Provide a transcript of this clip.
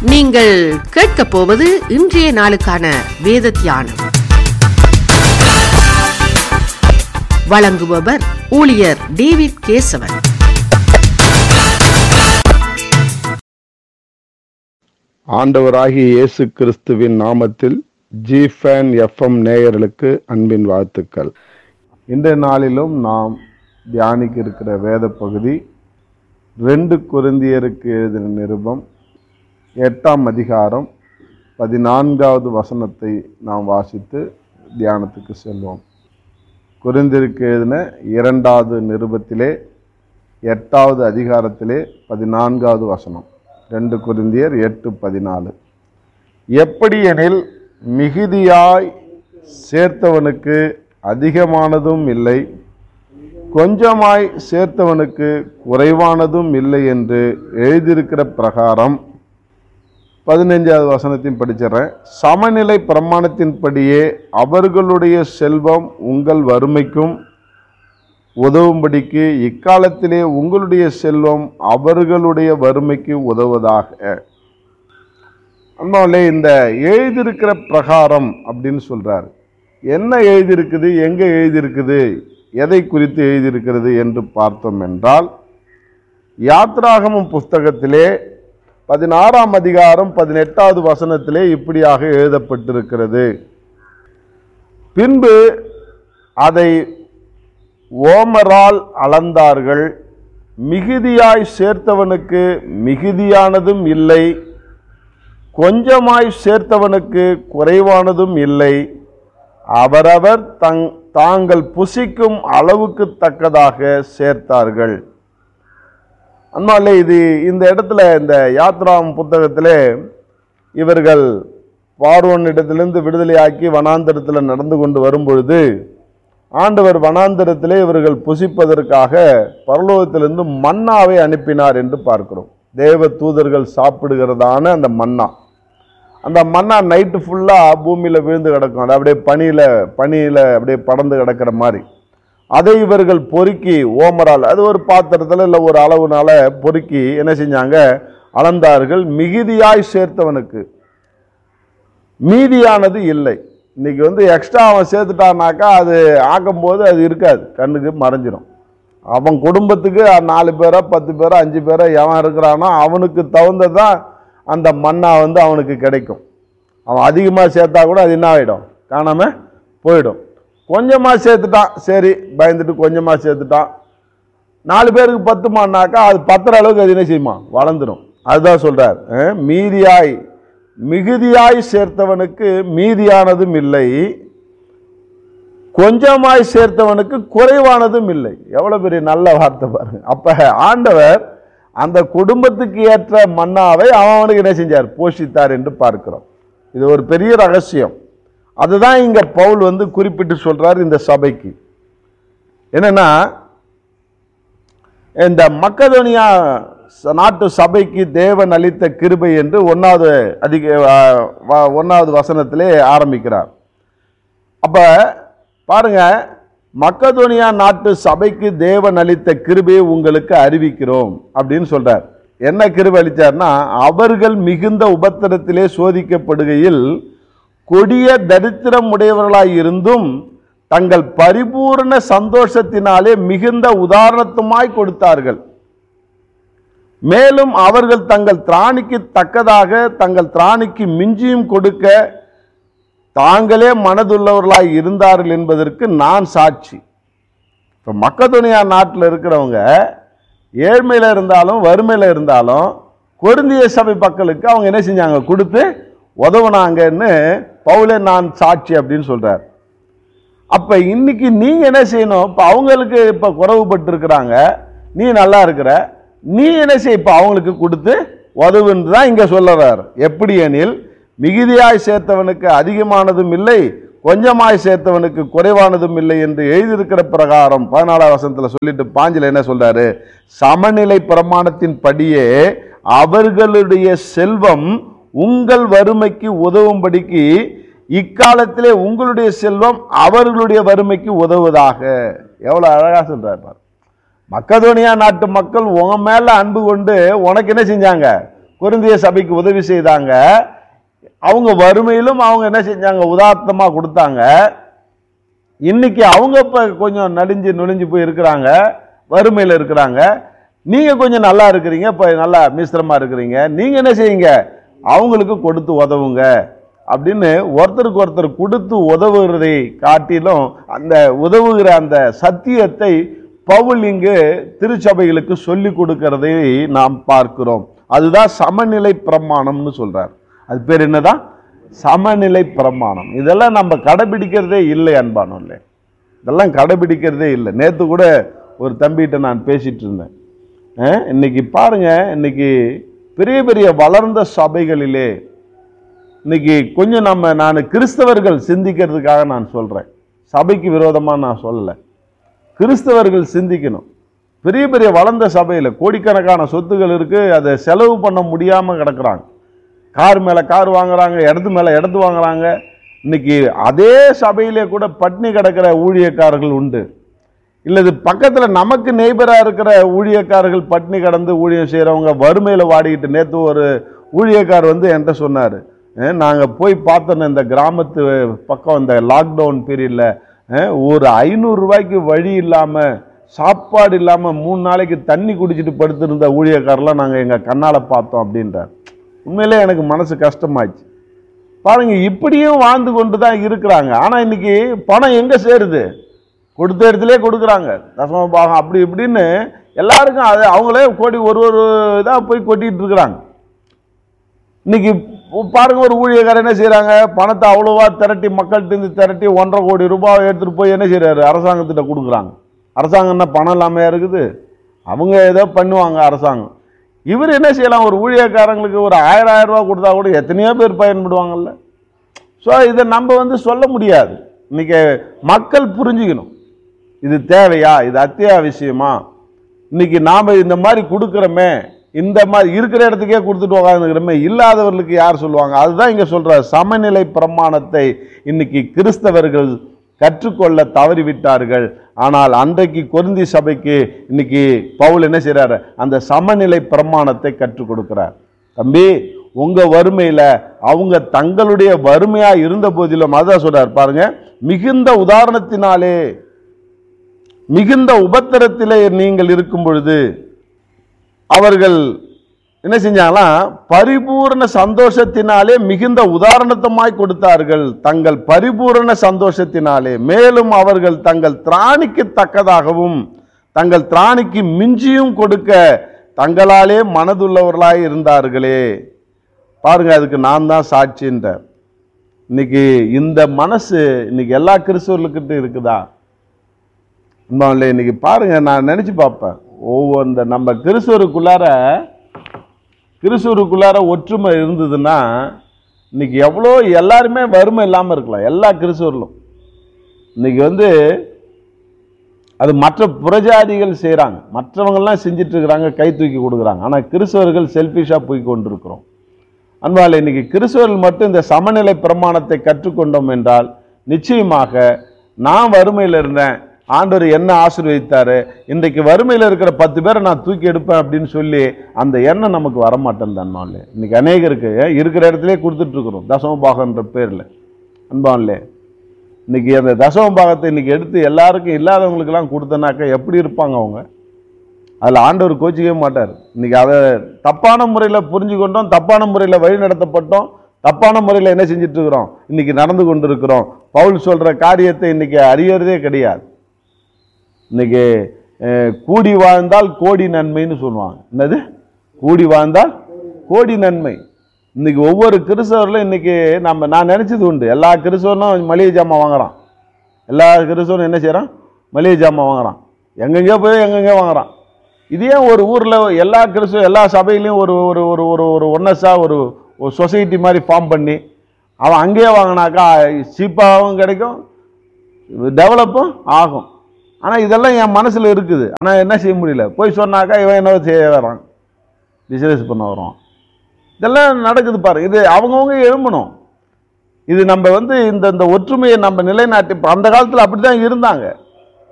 நீங்கள் கேட்கப் போவது இன்றைய நாளுக்கான வேத தியானம் வழங்குபவர் ஊழியர் டேவிட் கேசவன் ஆண்டவராகிய இயேசு கிறிஸ்துவின் நாமத்தில் ஜி ஃபேன் எஃப்எம் நேயர்களுக்கு அன்பின் வாழ்த்துக்கள் இன்றைய நாளிலும் நாம் தியானிக்க இருக்கிற வேத பகுதி ரெண்டு குருந்தியருக்கு எழுதின நிருபம் எட்டாம் அதிகாரம் பதினான்காவது வசனத்தை நாம் வாசித்து தியானத்துக்கு செல்வோம் குருந்திற்கு எழுதின இரண்டாவது நிருபத்திலே எட்டாவது அதிகாரத்திலே பதினான்காவது வசனம் ரெண்டு குருந்தியர் எட்டு பதினாலு எப்படியெனில் மிகுதியாய் சேர்த்தவனுக்கு அதிகமானதும் இல்லை கொஞ்சமாய் சேர்த்தவனுக்கு குறைவானதும் இல்லை என்று எழுதியிருக்கிற பிரகாரம் பதினைஞ்சாவது வசனத்தையும் படிச்சிடுறேன் சமநிலை பிரமாணத்தின்படியே அவர்களுடைய செல்வம் உங்கள் வறுமைக்கும் உதவும்படிக்கு இக்காலத்திலே உங்களுடைய செல்வம் அவர்களுடைய வறுமைக்கு உதவுவதாக அன்பாவிலே இந்த எழுதியிருக்கிற பிரகாரம் அப்படின்னு சொல்றார் என்ன எழுதியிருக்குது எங்க எழுதியிருக்குது எதை குறித்து எழுதியிருக்கிறது என்று பார்த்தோம் என்றால் யாத்ராகமம் புஸ்தகத்திலே பதினாறாம் அதிகாரம் பதினெட்டாவது வசனத்திலே இப்படியாக எழுதப்பட்டிருக்கிறது பின்பு அதை ஓமரால் அளந்தார்கள் மிகுதியாய் சேர்த்தவனுக்கு மிகுதியானதும் இல்லை கொஞ்சமாய் சேர்த்தவனுக்கு குறைவானதும் இல்லை அவரவர் தங் தாங்கள் புசிக்கும் அளவுக்கு தக்கதாக சேர்த்தார்கள் அண்ணாலே இது இந்த இடத்துல இந்த யாத்ராம் புத்தகத்திலே இவர்கள் பார்வோன் இடத்திலிருந்து விடுதலையாக்கி வனாந்தரத்தில் நடந்து கொண்டு வரும்பொழுது ஆண்டவர் வனாந்தரத்திலே இவர்கள் புசிப்பதற்காக பரலோகத்திலிருந்து மன்னாவை அனுப்பினார் என்று பார்க்கிறோம் தேவ தூதர்கள் சாப்பிடுகிறதான அந்த மன்னா அந்த மன்னா நைட்டு ஃபுல்லாக பூமியில் விழுந்து கிடக்கும் அது அப்படியே பனியில் பனியில் அப்படியே படர்ந்து கிடக்கிற மாதிரி அதை இவர்கள் பொறுக்கி ஓமரால் அது ஒரு பாத்திரத்தில் இல்லை ஒரு அளவுனால பொறுக்கி என்ன செஞ்சாங்க அளந்தார்கள் மிகுதியாய் சேர்த்தவனுக்கு மீதியானது இல்லை இன்னைக்கு வந்து எக்ஸ்ட்ரா அவன் சேர்த்துட்டானாக்கா அது ஆக்கும்போது அது இருக்காது கண்ணுக்கு மறைஞ்சிரும் அவன் குடும்பத்துக்கு நாலு பேரோ பத்து பேரோ அஞ்சு பேரோ எவன் இருக்கிறானோ அவனுக்கு தகுந்ததான் அந்த மண்ணா வந்து அவனுக்கு கிடைக்கும் அவன் அதிகமாக சேர்த்தா கூட அது என்ன ஆகிடும் காணாம போயிடும் கொஞ்சமாக சேர்த்துட்டான் சரி பயந்துட்டு கொஞ்சமாக சேர்த்துட்டான் நாலு பேருக்கு பத்துமானாக்கா அது பத்துற அளவுக்கு அது என்ன செய்யுமா வளர்ந்துடும் அதுதான் சொல்றார் அஹ், மீதியாய் மிகுதியாய் சேர்த்தவனுக்கு மீதியானதும் இல்லை கொஞ்சமாய் சேர்த்தவனுக்கு குறைவானதும் இல்லை எவ்வளவு பெரிய நல்ல வார்த்தை பாருங்க அப்ப ஆண்டவர் அந்த குடும்பத்துக்கு ஏற்ற மன்னாவை அவன் அவனுக்கு என்ன செஞ்சார் போஷித்தார் என்று பார்க்கிறோம் இது ஒரு பெரிய ரகசியம் அதுதான் இங்க பவுல் வந்து குறிப்பிட்டு சொல்றார் இந்த சபைக்கு என்னன்னா இந்த மக்கதோனியா ச- நாட்டு சபைக்கு தேவன் அளித்த கிருபை என்று ஒன்னாவது அதிக வ- வ- ஒன்னாவது வசனத்திலே ஆரம்பிக்கிறார் அப்ப பாருங்க மக்கதோனியா நாட்டு சபைக்கு தேவன் அளித்த கிருபையை உங்களுக்கு அறிவிக்கிறோம் அப்படின்னு சொல்றார் என்ன கிருபை அளிச்சார்னா அவர்கள் மிகுந்த உபத்திரத்திலே சோதிக்கப்படுகையில் கொடிய தரித்திரம் உடையவர்களாய் இருந்தும் தங்கள் பரிபூரண சந்தோஷத்தினாலே மிகுந்த உதாரணத்துமாய் கொடுத்தார்கள் மேலும் அவர்கள் தங்கள் திராணிக்கு தக்கதாக தங்கள் திராணிக்கு மிஞ்சியும் கொடுக்க தாங்களே மனதுள்ளவர்களாய் இருந்தார்கள் என்பதற்கு நான் சாட்சி இப்போ மக்கதுனியா நாட்டில் இருக்கிறவங்க ஏழ்மையில் இருந்தாலும் வறுமையில் இருந்தாலும் கொருந்திய சபை மக்களுக்கு அவங்க என்ன செஞ்சாங்க கொடுத்து உதவுனாங்கன்னு பவுலே நான் சாட்சி அப்படின்னு சொல்றார் அப்ப இன்னைக்கு நீங்க என்ன செய்யணும் இப்ப அவங்களுக்கு இப்ப குறவுபட்டு இருக்கிறாங்க நீ நல்லா இருக்கிற நீ என்ன செய்ய இப்ப அவங்களுக்கு கொடுத்து உதவுன்னு தான் இங்க சொல்லுறார் எப்படி எனில் மிகுதியாய் சேர்த்தவனுக்கு அதிகமானதும் இல்லை கொஞ்சமாய் சேர்த்தவனுக்கு குறைவானதும் இல்லை என்று எழுதியிருக்கிற பிரகாரம் பதினாலாம் வசனத்துல சொல்லிட்டு பாஞ்சில என்ன சொல்றாரு சமநிலை பிரமாணத்தின் படியே அவர்களுடைய செல்வம் உங்கள் வறுமைக்கு உதவும்படிக்கு இக்காலத்திலே உங்களுடைய செல்வம் அவர்களுடைய வறுமைக்கு உதவுவதாக எவ்வளவு அழகா சொல்றாரு பாரு மக்கதோனியா நாட்டு மக்கள் உன் மேல அன்பு கொண்டு உனக்கு என்ன செஞ்சாங்க கொரிந்திய சபைக்கு உதவி செய்தாங்க அவங்க வறுமையிலும் அவங்க என்ன செஞ்சாங்க உதார்த்தமா கொடுத்தாங்க இன்னைக்கு அவங்க இப்ப கொஞ்சம் நலிஞ்சு நொலிஞ்சு போய் இருக்கிறாங்க வறுமையில் இருக்கிறாங்க நீங்க கொஞ்சம் நல்லா இருக்கிறீங்க இப்ப நல்லா மிஸ்திரமா இருக்கிறீங்க நீங்க என்ன செய்யுங்க அவங்களுக்கு கொடுத்து உதவுங்க அப்படின்னு ஒருத்தருக்கு ஒருத்தர் கொடுத்து உதவுகிறதை காட்டிலும் அந்த உதவுகிற அந்த சத்தியத்தை பவுல் இங்கு திருச்சபைகளுக்கு சொல்லி கொடுக்கிறதை நாம் பார்க்கிறோம் அதுதான் சமநிலை பிரமாணம்னு சொல்றார் அது பேர் என்னதான் சமநிலை பிரமாணம் இதெல்லாம் நம்ம கடைபிடிக்கிறதே இல்லை அன்பானோல்ல இதெல்லாம் கடைபிடிக்கிறதே இல்லை நேற்று கூட ஒரு தம்பிகிட்ட நான் பேசிட்டு இருந்தேன் அஹ், இன்னைக்கு பாருங்க இன்னைக்கு பெரிய பெரிய வளர்ந்த சபைகளிலே இன்னைக்கு கொஞ்சம் நம்ம நான் கிறிஸ்தவர்கள் சிந்திக்கிறதுக்காக நான் சொல்றேன் சபைக்கு விரோதமா நான் சொல்லலை கிறிஸ்தவர்கள் சிந்திக்கணும் பெரிய பெரிய வளர்ந்த சபையில் கோடிக்கணக்கான சொத்துகள் இருக்கு அதை செலவு பண்ண முடியாம கிடக்குறாங்க கார் மேல கார் வாங்குறாங்க இடத்து மேல இடத்து வாங்குறாங்க இன்னைக்கு அதே சபையிலே கூட பட்னி கிடக்கிற ஊழியக்காரர்கள் உண்டு இல்லது பக்கத்துல நமக்கு நெய்பரா இருக்கிற ஊழியக்காரர்கள் பட்னி கடந்து ஊழியம் செய்றவங்க வறுமையில வாடிக்கிட்டு நேத்து ஒரு ஊழியக்கார் வந்து என்கிட்ட சொன்னாரு அஹ் நாங்க போய் பார்த்தோம் இந்த கிராமத்து பக்கம் இந்த லாக்டவுன் பீரியட்ல ஒரு ஐநூறு ரூபாய்க்கு வழி இல்லாம சாப்பாடு இல்லாம மூணு நாளைக்கு தண்ணி குடிச்சிட்டு படுத்திருந்த ஊழியக்காரெல்லாம் நாங்க எங்க கண்ணால பார்த்தோம் அப்படின்றார் உண்மையிலே எனக்கு மனசு கஷ்டமாச்சு பாருங்க இப்படியும் வாழ்ந்து கொண்டு தான் இருக்கிறாங்க ஆனா இன்னைக்கு பணம் எங்க சேருது கொடுத்த இடத்துல கொடுக்குறாங்க தசம பாகம் அப்படி இப்படின்னு எல்லாருக்கும் அது அவங்களே கோடி ஒரு ஒரு இதாக போய் கொட்டிட்டு இருக்கிறாங்க இன்னைக்கு ப- பாருங்க ஒரு ஊழியக்காரர் என்ன செய்றாங்க பணத்தை அவ்வளோவா திரட்டி மக்கள்கிட்ட இருந்து திரட்டி ஒன்றரை கோடி ரூபாய் எடுத்துட்டு போய் என்ன செய்றாரு அரசாங்கத்திட்ட கொடுக்குறாங்க அரசாங்கம் என்ன பணம் இல்லாமையா இருக்குது அவங்க ஏதோ பண்ணுவாங்க அரசாங்கம் இவர் என்ன செய்யலாம் ஒரு ஊழியக்காரங்களுக்கு ஒரு ஆயிரம் ஆயிரம் ரூபாய் கொடுத்தா கூட எத்தனையோ பேர் பயன்படுவாங்கல்ல ஸோ இதை நம்ம வந்து சொல்ல முடியாது இன்னைக்கு மக்கள் புரிஞ்சுக்கணும் இது தேவையா இது அத்தியாவசியமா இன்னைக்கு நாம இந்த மாதிரி கொடுக்குறோமே இந்த மாதிரி இருக்கிற இடத்துக்கே கொடுத்துட்டு உட்காந்துக்கிறோமே இல்லாதவர்களுக்கு யார் சொல்லுவாங்க அதுதான் இங்க சொல்ற சமநிலை பிரமாணத்தை இன்னைக்கு கிறிஸ்தவர்கள் கற்றுக்கொள்ள தவறிவிட்டார்கள் ஆனால் அன்றைக்கு கொரிந்தி சபைக்கு இன்னைக்கு பவுல் என்ன செய்றாரு அந்த சமநிலை பிரமாணத்தை கற்றுக் கொடுக்கிறார் தம்பி உங்க வறுமையில அவங்க தங்களுடைய வறுமையா இருந்த போதிலும் அதான் சொல்றார் பாருங்க மிகுந்த உதாரணத்தினாலே மிகுந்த உபத்திரத்திலே நீங்கள் இருக்கும் பொழுது அவர்கள் என்ன செஞ்சாங்களாம் பரிபூரண சந்தோஷத்தினாலே மிகுந்த உதாரணத்தமாய் கொடுத்தார்கள் தங்கள் பரிபூரண சந்தோஷத்தினாலே மேலும் அவர்கள் தங்கள் திராணிக்கு தக்கதாகவும் தங்கள் திராணிக்கு மிஞ்சியும் கொடுக்க தங்களாலே மனதுள்ளவர்களாய் இருந்தார்களே பாருங்க அதுக்கு நான் தான் சாட்சின்றார் இன்னைக்கு இந்த மனசு இன்னைக்கு எல்லா கிறிஸ்தவர்களுக்கிட்ட இருக்குதா உண்மையிலே இன்னைக்கு பாருங்க நான் நினைச்சு பார்ப்பேன் ஒவ்வொரு இந்த நம்ம கிறிஸ்துவருக்குள்ளார கிறிஸ்துவருக்குள்ளார ஒற்றுமை இருந்ததுன்னா இன்னைக்கு எவ்வளோ எல்லாருமே வறுமை இல்லாமல் இருக்கலாம் எல்லா கிறிஸ்துவர்களும் இன்னைக்கு வந்து அது மற்ற புறஜாதிகள் செய்கிறாங்க மற்றவங்கெல்லாம் செஞ்சுட்டு இருக்கிறாங்க கை தூக்கி கொடுக்குறாங்க ஆனால் கிறிஸ்தவர்கள் செல்ஃபிஷாக போய் கொண்டிருக்கிறோம் அன்பால் இன்னைக்கு கிறிஸ்தவர்கள் மட்டும் இந்த சமநிலை பிரமாணத்தை கற்றுக்கொண்டோம் என்றால் நிச்சயமாக நான் வறுமையில் இருந்தேன் ஆண்டவர் என்ன ஆசீர்வதித்தாரு இன்றைக்கு வறுமையில் இருக்கிற பத்து பேரை நான் தூக்கி எடுப்பேன் அப்படின்னு சொல்லி அந்த எண்ணம் நமக்கு வரமாட்டேன் அன்பான்லே இன்னைக்கு அநேகருக்கு இருக்கிற இடத்துலயே கொடுத்துட்டு இருக்கிறோம் தசம பாகன்ற பேரில் அன்பான்லே இன்னைக்கு அந்த தசம பாகத்தை இன்னைக்கு எடுத்து எல்லாருக்கும் இல்லாதவங்களுக்கெல்லாம் கொடுத்தனாக்கா எப்படி இருப்பாங்க அவங்க அதில் ஆண்டவர் கோச்சிக்கவே மாட்டார் இன்னைக்கு அதை தப்பான முறையில் புரிஞ்சு கொண்டோம் தப்பான முறையில் வழி நடத்தப்பட்டோம் தப்பான முறையில் என்ன செஞ்சுட்டு இருக்கிறோம் இன்னைக்கு நடந்து கொண்டு இருக்கிறோம் பவுல் சொல்ற காரியத்தை இன்னைக்கு அறியறதே கிடையாது இன்னைக்கு அஹ், கூடி வாழ்ந்தால் கோடி நன்மைன்னு சொல்லுவாங்க என்னது கூடி வாழ்ந்தால் கோடி நன்மை இன்னைக்கு ஒவ்வொரு கிறிஸ்தவர்களும் இன்னைக்கு நம்ம நான் நினைச்சது உண்டு எல்லா கிறிஸ்தவனும் மளிகை ஜாமான் வாங்குறான் எல்லா கிறிஸ்தவனும் என்ன செய்றான் மளிகை ஜாமான் வாங்குறான் எங்கெங்கேயோ போய் எங்கெங்கேயோ வாங்குறான் இதே ஒரு ஊரில் எல்லா கிறிஸ்துவ எல்லா சபையிலையும் ஒரு ஒரு ஒரு ஒரு ஒரு ஒன்னஸாக ஒரு ஒரு சொசைட்டி மாதிரி ஃபார்ம் பண்ணி அவன் அங்கேயே வாங்கினாக்கா சீப்பாகவும் கிடைக்கும் டெவலப்பும் ஆகும் ஆனால் இதெல்லாம் என் மனசில் இருக்குது ஆனால் என்ன செய்ய முடியல போய் சொன்னாக்கா இவன் என்ன செய்ய வரான் பிஸ்னஸ் பண்ண வரான் இதெல்லாம் நடக்குது பாரு இது அவங்கவுங்க எழும்பணும் இது நம்ம வந்து இந்த இந்த ஒற்றுமையை நம்ம நிலைநாட்டி இப்ப அந்த காலத்தில் அப்படி தான் இருந்தாங்க